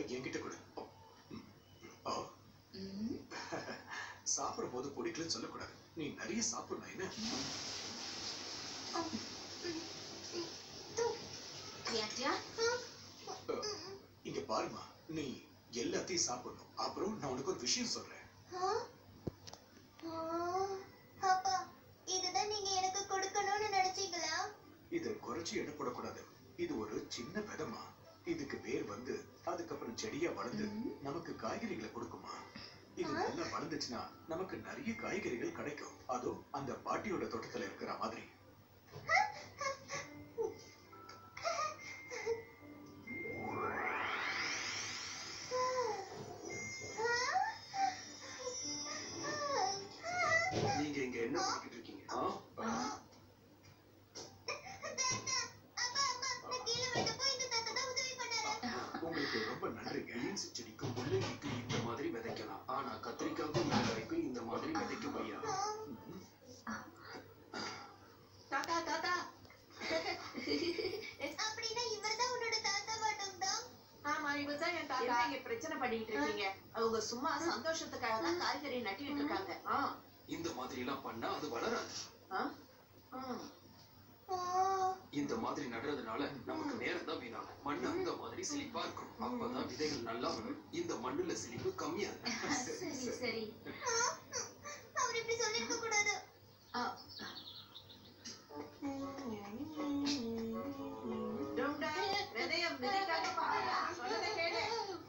என்கிட்ட கொடு ம். ஓ ம். சாப்பிடும் போது பிடிக்கலன்னு சொல்லக்கூடாது நீ நிறைய சாப்பிடணும் என்ன டியான் இங்க பாருமா நீ எல்லாத்தையும் சாப்பிடணும் அப்புறம் நான் உனக்கு ஒரு விஷயம் சொல்றேன் அப்பா இதுதான் நீங்க எனக்கு கொடுக்கணும்னு நினைச்சீங்களா இத குறைச்சு எடை போடக்கூடாது இது ஒரு சின்ன விதமா இதுக்கு வேர் வந்து அதுக்கப்புறம் செடியா வளர்ந்து ம். நமக்கு காய்கறிகளை கொடுக்குமா இது நல்லா வளர்ந்துச்சுன்னா நமக்கு நிறைய காய்கறிகள் கிடைக்கும் அதுவும் அந்த பாட்டியோட தோட்டத்துல இருக்கிற மாதிரி நீங்க இங்க என்ன பண்ணிக்கிட்டு இருக்கீங்க ஆ? ஆ. அப்பா அம்மா நான் கீழே விட்டப்போ இந்த தாத்தா தான் உதவி பண்ணாரு உங்களுக்கு ரொம்ப நன்றிங்க பீன்ஸ் செடிக்கும் முள்ளங்கிக்கு இந்த மாதிரி விதைக்கலாம் ஆனா கத்திரிக்காய்க்கும் மிளகாய்க்கும் இந்த மாதிரி விதைக்க முடியாது ம். தாத்தா தாத்தா அப்படின்னா இவர்தான் உன்னோட தாத்தா மட்டும்தான் ஆமா இவர்தான் என் தாத்தா என்ன இங்க பிரச்சனை பண்ணிட்டு இருக்கீங்க அவங்க சும்மா சந்தோஷத்துக்காக தான் காய்கறி நட்டிட்டு இருக்காங்க ஆ, இந்த மாதிரி எல்லாம் பண்ணா அது வளராது ஆ, ஆ. ஓ இந்த மாதிரி நடுறதுனால நமக்கு நேரம் தான் வீணாகும் மண் அந்த மாதிரி செழிப்பா இருக்கணும் அப்பதான் விதைகள் நல்லா வரும் இந்த மண்ணுல செழிப்பு கம்மியா இருக்கும் சரி சரி அவர் இப்படி சொல்லிருக்க கூடாது ஆ, டோம்டா, விதையம் விதைக்காத பாருடா. சொல்றதை கேளு.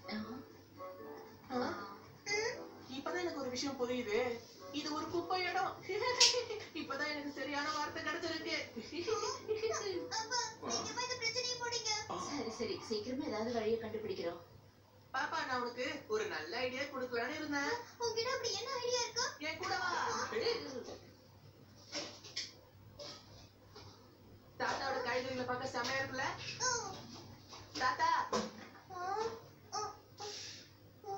ஆ. இப்பதான் எனக்கு ஒரு விஷயம் புரியுது இது ஒரு குப்பை இடம் இப்பதான் எனக்கு சரியான வார்த்தை கிடைச்சிருக்கு அப்பா சீக்கிரமா இந்த பிரச்சனையை முடிங்க ஆ. சரி சரி சீக்கிரமா ஏதாவது வழியை கண்டுபிடிக்கிறோம் பாப்பா நான் உனக்கு ஒரு நல்ல ஐடியா கொடுக்கலான்னு இருந்தேன் உங்ககிட்ட அப்படி என்ன ஐடியா இருக்கு என் கூட வா தாத்தாவோட காய்கறிகளை பார்க்க செமையா இருக்குல்ல ஓ, தாத்தா ஆ, ஓ, ஓ.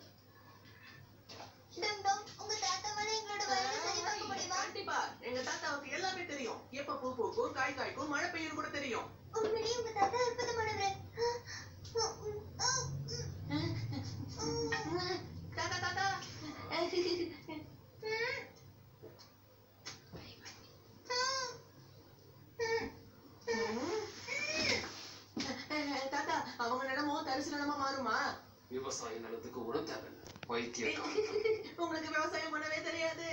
டம் டம், உங்க தாத்தா மேல எங்களோட வயலை சரி பார்க்க முடியுமா கண்டிப்பா எங்க தாத்தாவுக்கு எல்லாமே தெரியும் எப்ப பூ பூக்கும் காய் காய்க்கும் மழை பெய்யும் கூட தெரியும் உண்மையிலேயே உங்க தாத்தா அற்புதமானவர் ஓ, ம், ஓ, ம், ம். தாத்தா தாத்தா தாத்தா அவங்க நிலமும் தரிசு நிலமா மாறுமா விவசாய நிலத்துக்கு உரம் தேவை வைத்தியக்காரன் உங்களுக்கு விவசாயம் பண்ணவே தெரியாது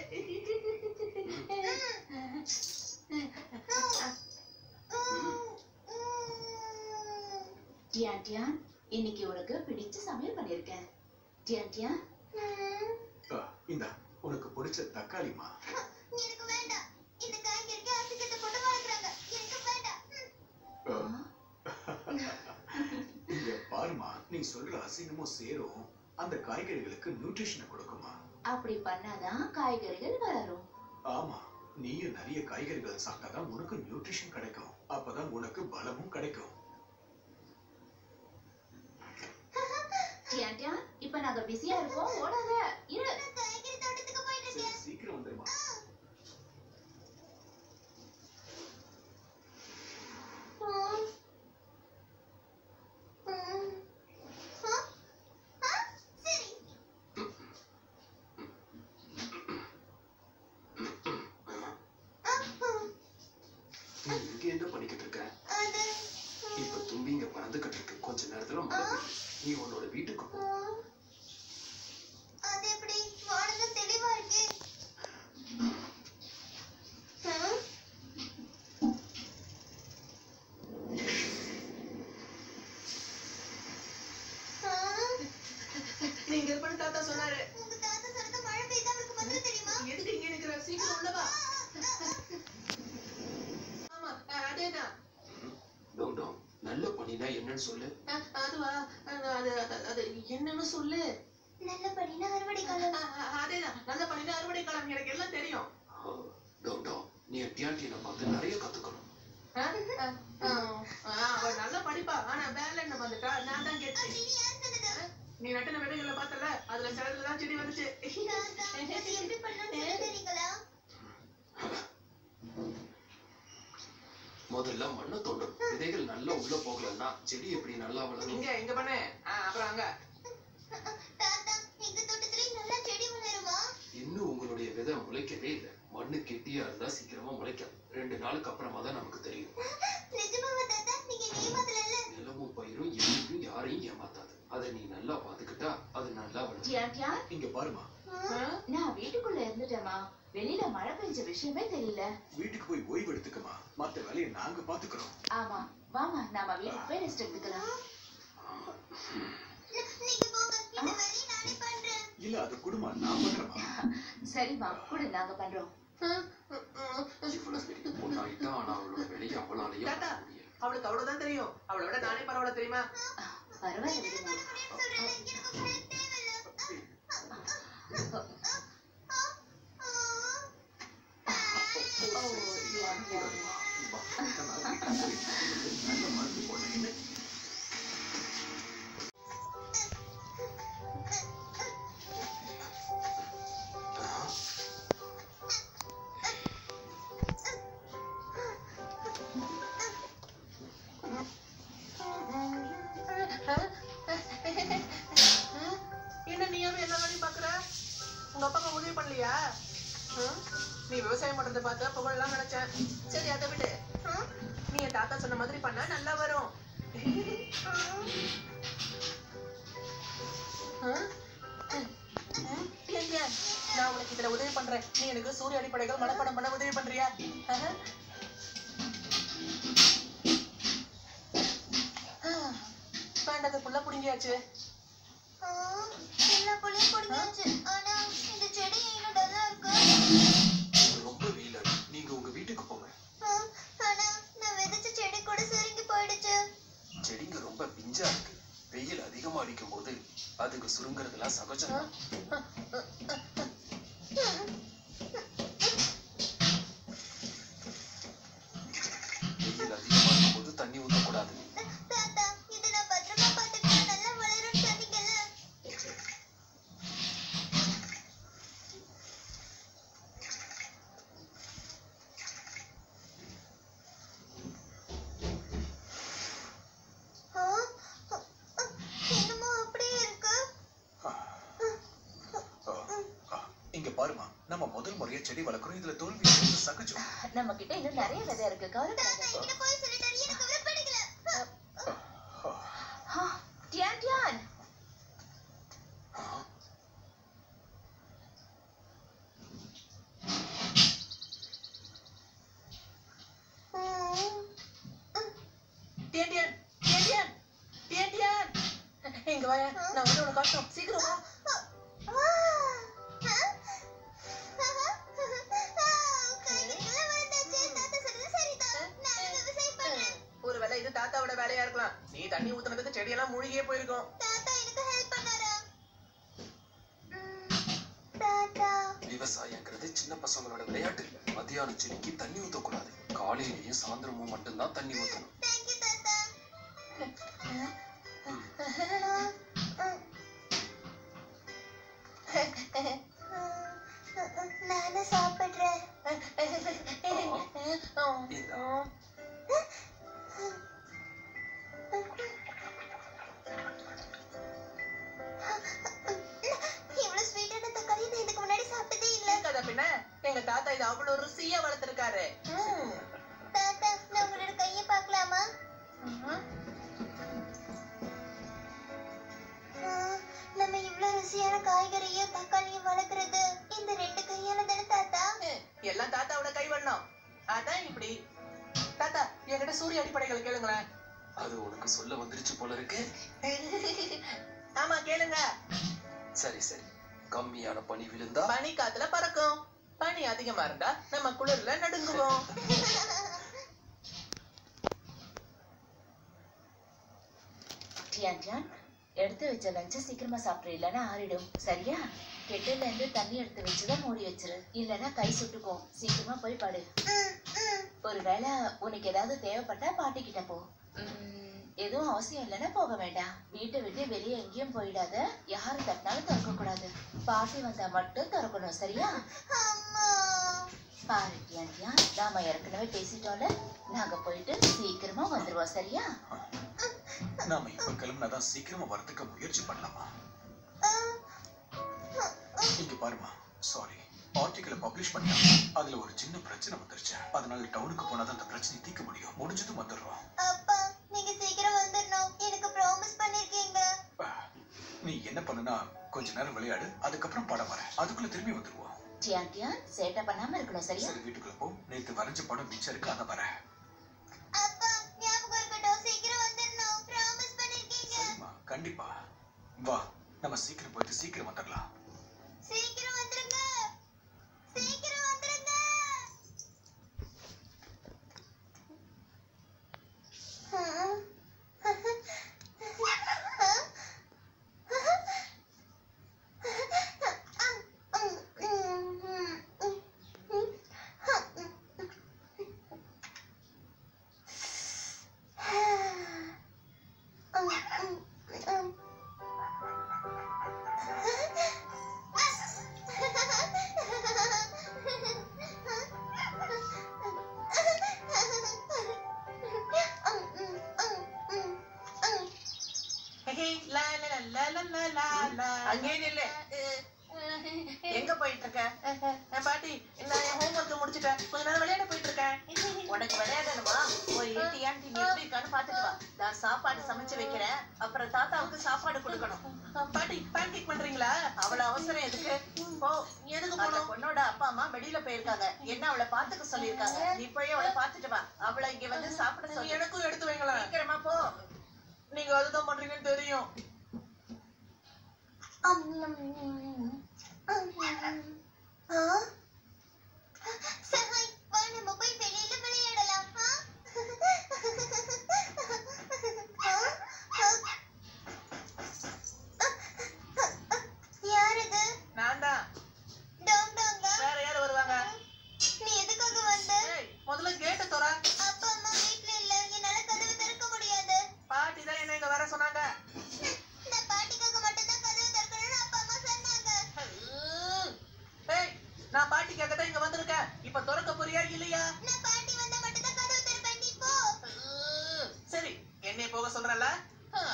டியான் டியான் இன்னைக்கு உனக்கு பிடிச்ச சமையல் பண்ணிருக்கேன் டியான் டியான் ஆ, இந்தா உனக்கு பிடிச்ச தக்காளிமா எனக்கு வேண்டாம் இந்த காய்கறிக்கு அசிங்கத்தை போட்டு வளர்க்குறாங்க எனக்கு வேண்டாம் ம். ஆ. இங்க பாருமா நீ சொல்ற அசிங்கமும் சேரும் அந்த காய்கறிகளுக்கு நியூட்ரிஷனை கொடுக்குமா அப்படி பண்ணாதான் காய்கறிகள் வளரும் ஆமா நீயும் நிறைய காய்கறிகள் சாப்பிட்டாதான் உனக்கு நியூட்ரிஷன் கிடைக்கும் அப்பதான் உனக்கு பலமும் கிடைக்கும் டியான் டியான் இப்ப நாங்க பிஸியா இருக்கோம் ஓடாத இரு நான் காய்கறி தோட்டத்துக்கு போயிட்டு சரி இருக்கேன் சீக்கிரம் வந்துருமா ம். ம். ஆ? ஆ? சரி ஆ, ம். நீ இங்க என்ன பண்ணிக்கிட்டு இருக்க அது இப்ப தும்பிங்க பறந்துகிட்டு இருக்கு கொஞ்ச நேரத்துல மழை பெய்யும் நீ உன்னோட வீட்டுக்கு போ ம். அது எப்படி வானம்தான் தெளிவா இருக்கு ம். ஆ, நீங்க இருப்பேன்னு தாத்தா சொன்னாரு உங்க தாத்தா சொன்னது மழை பெய்தா அவருக்கு பதில் தெரியுமா எதுக்கு இங்க இருக்கிற சீக்கிரம் உள்ள வா ஆமா அஹ், அதேதான் டோம் டோம் நல்ல பணினா என்னன்னு சொல்லு அஹ், அதுவா அஹ், அது அது- அது என்னன்னு சொல்லு நல்லபடினா அறுவடை காலம் அஹ், அஹ், அதேதான் நல்ல பண்ணிட்டு அறுவடை காலம் எனக்கு எல்லாம் தெரியும் ஆ, டோம் டோம் நீ டியாண்டினை பார்த்து நிறைய கத்துக்கணும் அஹ், அஹ், அஹ், அஹ், அவ நல்லா படிப்பா ஆனா வேலை என்ன வந்துட்டா நான் தான் கேட்டேன் அப்படின்னு யார் சொன்னது நீ நட்டின விதைகளை பார்த்தல அதுல சிலதுல தான் செடி வந்துச்சு தாத்தா, அது எப்படி பண்ணணும்னு சொல்ல தெரியுங்களா முதல்ல மண்ணை தோண்டணும் விதைகள் நல்லா உள்ள போகலன்னா செடி எப்படி நல்லா வளரும் இங்க இங்க பண்ணு ஆ, அப்புறம் அங்க தாத்தா எங்க தோட்டத்துல நல்லா செடி வளருமா இன்னும் உங்களுடைய விதை முளைக்கவே இல்லை மண்ணு கெட்டியா இருந்தா சீக்கிரமா முளைக்கும் ரெண்டு நாளுக்கு அப்புறமா தான் நமக்கு தெரியும் நிஜமாவா தாத்தா நீங்க ஏமாத்தல நிலமும் பயிரும் என்னைக்கும் யாரையும் ஏமாத்தாது அதை நீ நல்லா பாத்துக்கிட்டா அது நல்லா வளரும் டியா டியா இங்க பாருமா ஆ? நான் வீட்டுக்குள்ள இருந்துட்டேமா வெளியில மழை பெஞ்ச விஷயமே தெரியல வீட்டுக்கு போய் ஓய்வு எடுத்துக்கமா மத்த வேலையை நாங்க பாத்துக்கிறோம் ஆமா வாமா நாம வீட்டுக்கு போய் ரெஸ்ட் எடுத்துக்கலாம் நீங்க போங்க இந்த வேலையை நானே பண்றேன் இல்ல அது குடும்பம் நான் பண்றேமா சரிம்மா கூட நாங்க பண்றோம் இவ்வளவு பெரிய பொண்ணாயிட்டா ஆனா அவளோட வெளியே அவளாலேயே தாத்தா. பண்ண முடியல அவளுக்கு அவ்வளவுதான் தெரியும் அவளை விட நானே பரவாயில்ல தெரியுமா பரவாயில்ல விடுமா சொல்றேன் எனக்கு ஃப்ரெண்ட் தேவையில்ல ஓ, சரி, சரி. அது கூடாதுமா. வா, இத்தனை நாள் வீட்டுக்கு போய் நல்ல மருந்து போட்டேன் என்ன? என்ன நீயாவே எல்லா வேலையும் பாக்குற உங்க அப்பா அம்மா உதவி பண்ணலையா ஆ? நீ விவசாயம் பண்றத பார்த்து புகழலாம் நினைச்சேன் சரி அதை விடு ஆ? நீ என் தாத்தா சொன்ன மாதிரி பண்ணா நல்லா வரும் ஆ? ம். ஏன், ஏன்? நான் உனக்கு இதுல உதவி பண்றேன் நீ எனக்கு சூரிய அடிப்படைகள் மனப்பாடம் பண்ண உதவி பண்றியா ஆஹா. ஆ. வேண்டாத புள்ள புடுங்கியாச்சு எல்லா புள்ளையும் பிடிக்காச்சு ஆனா இந்த செடி இன்னும் டல்லா இருக்கு ரொம்ப வெயிலா நீங்க உங்க வீட்டுக்கு போங்க ஆ, ஆனா நான் விதைச்ச செடி கூட சுருங்கி போயிடுச்சு செடிங்க ரொம்ப பிஞ்சா இருக்கு வெயில் அதிகமா அடிக்கும் போது அதுக்கு சுருங்குறதுலாம் சகஜம் வெயில் அதிகமா இருக்கும் போது தண்ணி ஊத்தக்கூடாது தாத்தா இதை நான் பத்திரமா பார்த்துக்கிட்டு நல்லா வளரும்னு சொன்னீங்கல்ல ஆ, அ, அ, என்னமோ அப்படியே இருக்கு ஆ, ஆ, இங்க பாருமா நம்ம முதல் முறையா செடி வளர்க்குறோம் இதுல தோல்வி அடைவது சகஜம் நம்ம கிட்ட இன்னும் நிறைய விதை இருக்கு தாத்தா கவலைப்படாத என்கிட்ட போய் சொல்லிட்டாரு எனக்கு விருப்படிக்கல ஆ, டியான் டியான் ஆ, டியன் டியன் டியன் டியன் டியன் டியன் இங்க வாயா நான் வந்து உனக்கு காட்டணும் சீக்கிரம் வா ஒருவேளை இது தாத்தாவோட வேலையா இருக்கலாம் நீ தண்ணி ஊத்துனதுக்கு செடியெல்லாம் மூழ்கியே போயிருக்கும் விவசாயங்கிறது சின்ன பசங்களோட விளையாட்டு இல்ல மத்தியானம் செடிக்கு தண்ணி ஊத்தக்கூடாது காலையிலயும் சாயந்தரமும் மட்டும்தான் தண்ணி ஊத்தணும் நானும் சாப்பிடுறேன் இந்தா. இவ்வளவு ஸ்வீட்டான தக்காளி நான் இதுக்கு முன்னாடி சாப்பிட்டதே இல்ல இருக்காதா பின்ன எங்க தாத்தா இது அவ்வளவு ருசியா வளர்த்திருக்காரு ம். தாத்தா நான் உங்களோட கையை பார்க்கலாமா ம்ஹும். ஆ, நம்ம இவ்வளவு ருசியான காய்கறியும் தக்காளியும் வளர்க்கறது இந்த ரெண்டு கையால தானே தாத்தா எல்லாம் தாத்தாவோட கை வண்ணம் அதான் இப்படி தாத்தா என்கிட்ட சூரிய அடிப்படைகள் கேளுங்களேன் அது உனக்கு சொல்ல வந்துருச்சு போல இருக்கு ஆமா கேளுங்க சரி சரி கம்மியான பனி விழுந்தா பனி காத்துல பறக்கும் பனி அதிகமா இருந்தா நம்ம குளிர்ல நடுங்குவோம் டியான் டியான் எடுத்து வச்ச லஞ்ச சீக்கிரமா சாப்பிடு இல்லைன்னா ஆறிடும் சரியா கெட்டில இருந்து தண்ணி எடுத்து வச்சுதான் மூடி வச்சிரு இல்லைன்னா கை சுட்டுக்கும் சீக்கிரமா போய் படு ம், ம். ஒருவேளை உனக்கு ஏதாவது தேவைப்பட்டா பாட்டி கிட்ட போ உம், எதுவும் அவசியம் இல்லைன்னா போக வேண்டாம் வீட்டை விட்டு வெளியே எங்கேயும் போயிடாத யாரு தட்டினாலும் திறக்க கூடாது பாட்டி வந்தா மட்டும் திறக்கணும் சரியா அம்மா பாரு டியாண்டியா நாம ஏற்கனவே பேசிட்டோம்ல நாங்க போயிட்டு சீக்கிரமா வந்துருவோம் சரியா நாம இப்ப கிளம்புனாதான் சீக்கிரமா வரதுக்கு முயற்சி பண்ணலாமா இங்க பாருமா சாரி ஆர்டிக்கலை பப்ளிஷ் பண்ணிட்டாங்க அதுல ஒரு சின்ன பிரச்சனை வந்துருச்சு அதனால டவுனுக்கு போனாதான் அந்த பிரச்சனை தீர்க்க முடியும் முடிஞ்சதும் வந்துடுறோம் அப்பா நீங்க சீக்கிரம் வந்துடணும் எனக்கு ப்ராமிஸ் பண்ணிருக்கீங்க அஹ், நீ என்ன பண்ணுனா கொஞ்ச நேரம் விளையாடு அதுக்கப்புறம் படம் வர அதுக்குள்ள திரும்பி வந்துருவோம் டியாண்டியா சேட்டை பண்ணாம இருக்கணும் சரியா சரி வீட்டுக்குள்ள போ நேத்து வரைஞ்ச படம் மிச்சம் இருக்கு அதை வரேன் அப்பா ஞாபகம் இருக்கட்டும் சீக்கிரம் வந்துடணும் ப்ராமிஸ் பண்ணிருக்கீங்க சரிம்மா கண்டிப்பா வா நம்ம சீக்கிரம் போயிட்டு சீக்கிரம் வந்துடலாம் சீக்கிரம் வந்துருங்க சீக்கிரம் வந்துருங்க ஹே, லா, லா, லா, லா, லா, லா, லா. அங்கேயே நில்லு எங்க போயிட்டு இருக்க அஹ் பாட்டி நான் என் ஹோம்ஒர்க் முடிச்சிட்டேன் கொஞ்ச நேரம் விளையாட போயிட்டு இருக்கேன் உனக்கு விளையாடணுமா போய் டியாண்டி நீ எப்படி இருக்கான்னு பாத்துட்டு வா நான் சாப்பாடு சமைச்சு வைக்கிறேன் அப்புறம் தாத்தாவுக்கு சாப்பாடு கொடுக்கணும் அஹ் பாட்டி பேன் கேக் பண்றீங்களா அவ்வளவு அவசரம் எதுக்கு போ எதுக்கு அந்த போகணும் பொண்ணோட அப்பா அம்மா வெளியில போயிருக்காங்க என்ன அவளை பாத்துக்க சொல்லிருக்காங்க நீ போய் அவளை பாத்துட்டு வா அவளை இங்க வந்து சாப்பிட சொல்லு எனக்கும் எடுத்து வைங்களேன் சீக்கிரமா போ நீங்க அதுதான் பண்றீங்கன்னு தெரியும் சஹாய் வா நம்ம போய் வெளியில விளையாடலாம் ஆ? ஆ? ஆ? யார் இது நான் தான் டோங் டோங்கா வேற யாரு வருவாங்க நீ எதுக்காக வந்த ஏய், முதல்ல கேட்ட தோற அப்பா அம்மா வீட்ல இல்ல என்னால கதவு திறக்க முடியாது பாட்டி தான் என்ன இங்க வர சொன்னாங்க நான் பாட்டிக்காக மட்டும்தான் கதவு திறக்கணும்னு அப்பா அம்மா சொன்னாங்க ஏய் நான் பாட்டிக்காக தான் இங்க வந்திருக்கேன் இப்ப திறக்க போறியா இல்லையா நான் பாட்டி வந்தா மட்டும்தான் கதவு திறப்பேன் நீ போ சரி என்னை போக சொல்றல ஆ?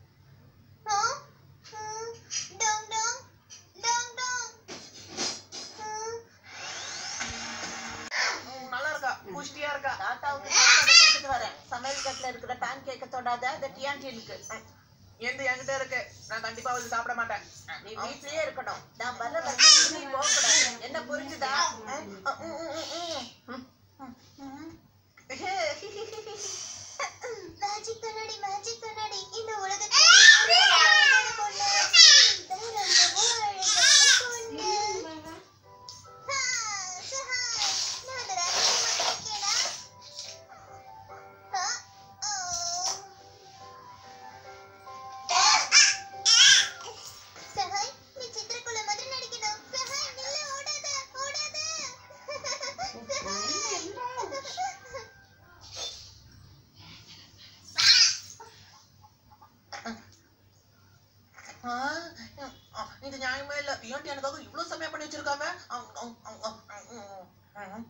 ம், டோங் டோங் டோங் டோங் ம், நல்லா இருக்கா புஷ்டியா இருக்கா தாத்தாவுக்கு சாப்பாடு கொடுத்துட்டு வரேன் சமையல் கட்டுல இருக்கிற பேன் கேக்க தொடாத அந்த டியாண்டினுக்கு எந்த என்கிட்ட இருக்கு நான் கண்டிப்பா வந்து சாப்பிட மாட்டேன் நீ வீட்லயே இருக்கணும் நான் வர்ற வரைக்கும் நீ போக கூடாது என்ன புரிஞ்சுதா மேஜிக் கண்ணாடி மேஜிக் கண்ணாடி இந்த உலகத்துல அழகான பொண்ணு. இதான் ரொம்பவும் அழகான பொண்ணு. ஆ, சஹாய், நான் அந்த ராஜகுமாரி இருக்கேனா? ஆ, ஓ. சஹாய், நீ சித்திரக்குள்ள மாதிரி நடிக்கணும். சஹாய், நில்லு, ஓடாத, ஓடாத. சஹாய். ஆ, ஆ, இது நியாயமே இல்ல ஏன்டி எனக்காக இவ்வளவு சமயம் பண்ணி வச்சிருக்காங்க அம், அம், அம், அம், அம், அம்.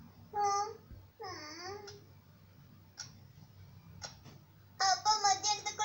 அப்பா மத்தியானத்துக்கு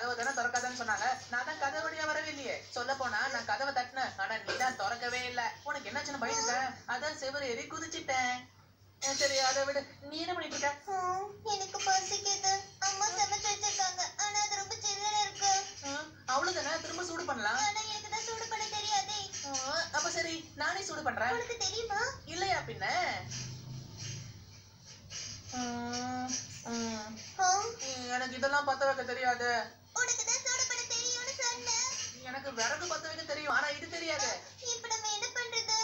கதவை தானே திறக்காதன்னு சொன்னாங்க நான் தான் கதவு வழியா வரவே இல்லையே சொல்ல போனா நான் கதவை தட்டினேன் ஆனா நீ தான் திறக்கவே இல்ல உனக்கு என்னாச்சுன்னு பயந்துட்டேன் அதான் செவரு ஏறி குதிச்சிட்டேன் அஹ் சரி அதை விடு நீ என்ன பண்ணிட்டு இருக்க ஹம், எனக்கு பசிக்குது அம்மா சமைச்சு வச்சிருக்காங்க ஆனா அது ரொம்ப சில்லுன்னு இருக்கு அஹ் அவ்வளவுதானே திரும்ப சூடு பண்ணலாம் ஆனா எனக்கு தான் சூடு பண்ண தெரியாதே அஹ் அப்ப சரி நானே சூடு பண்றேன் உனக்கு தெரியுமா இல்லையா பின்ன உம், உம். ஹம், எனக்கு இதெல்லாம் பத்த வைக்க தெரியாது உனக்கு தான் சூடு பண்ண தெரியும்னு சொன்னேன் எனக்கு விறகு பத்த வைக்க தெரியும் ஆனா இது தெரியாது இப்ப நம்ம என்ன பண்றது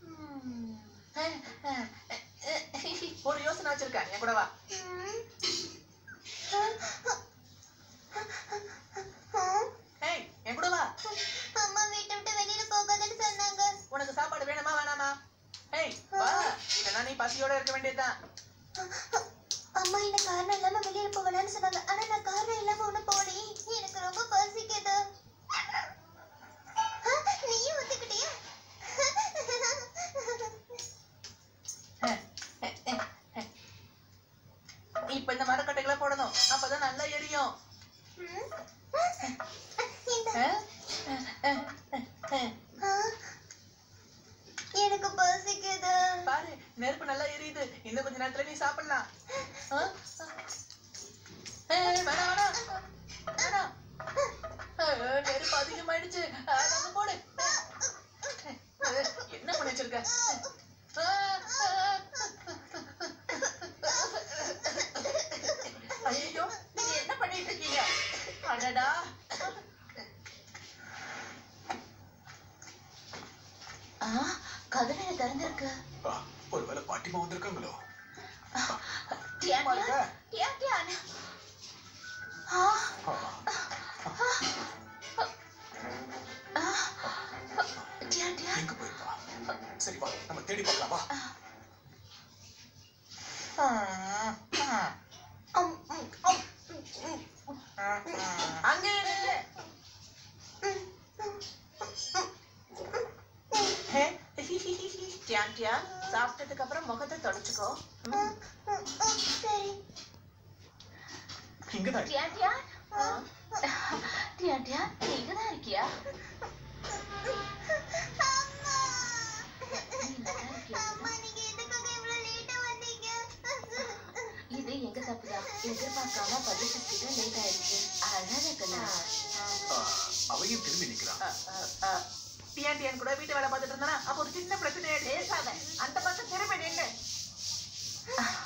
ஒரு யோசனை வச்சிருக்கேன் என் கூட வா ஹம். ஹம், ஏய் என் கூட வா அம்மா வீட்டை விட்டு வெளியில போகாதன்னு சொன்னாங்க உனக்கு சாப்பாடு வேணுமா வேணாமா ஏய் வா இல்லைன்னா நீ பசியோட இருக்க வேண்டியதுதான் அம்மா என்ன காரணம் இல்லாம வெளியில போகலான்னு சொன்னாங்க ஆனா நான் காரணம் இல்லாம ஒண்ணு போடி எனக்கு ரொம்ப பசிக்குது ஆ, நீயும் ஒத்துக்கிட்டியா இப்ப இந்த மரக்கட்டைகளை போடணும் அப்பதான் நல்லா எரியும் ம். இந்த அஹ், ஆ, எனக்கு பசிக்குது பாரு நெருப்பு நல்லா எரியுது இன்னும் கொஞ்ச நேரத்துல நீ சாப்பிடலாம் அஹ், ஏய், வேணாம் வேணாம் வேணாம் அஹ், நெருப்பு அதிகமாயிடுச்சு அஹ், நம்ம போடு அஹ், என்ன பண்ணி வச்சிருக்க ஐயோ நீங்க என்ன பண்ணிட்டு இருக்கீங்க அடடா ஆ கதவு திறந்திருக்கு ஆ, ஒருவேளை பாட்டிமா வந்திருக்காங்களோ டியான் பாருங்க. டியான் டியான் ஆ ஆ, ஆ டியான் டியான் எங்க போயிருப்பா சரி வா நம்ம தேடி பார்க்கலாம் வா அம், ம், அம், ம், ம், அங்கே இரு. ம், ம், ஹே, டியான் டியான் சாப்பிட்டதுக்கு அப்புறம் முகத்தை தொடச்சுக்கோ ம், ம், ம், சரி இங்கதான் இருக்கு. டியான் டியான் டியான் டியான் நீ இங்கதான் இருக்கியா அம்மா நீ நல்லா இருக்கியா அம்மா நீங்க எதுக்காக இவ்வளவு லேட்டா வந்தீங்க இது எங்க தப்புதான் எதிர்பார்க்காம பப்ளிசிஸ்ட் கிட்ட லேட் ஆயிடுச்சு அழகா ஆ, அவையும் திரும்பி நிக்கிறான் டியான் டியான் கூட வீட்டு வேலை பார்த்துட்டு இருந்தானா அப்போ ஒரு சின்ன பிரச்சனை பேசாத அந்த பக்கம் திரும்ப நின்று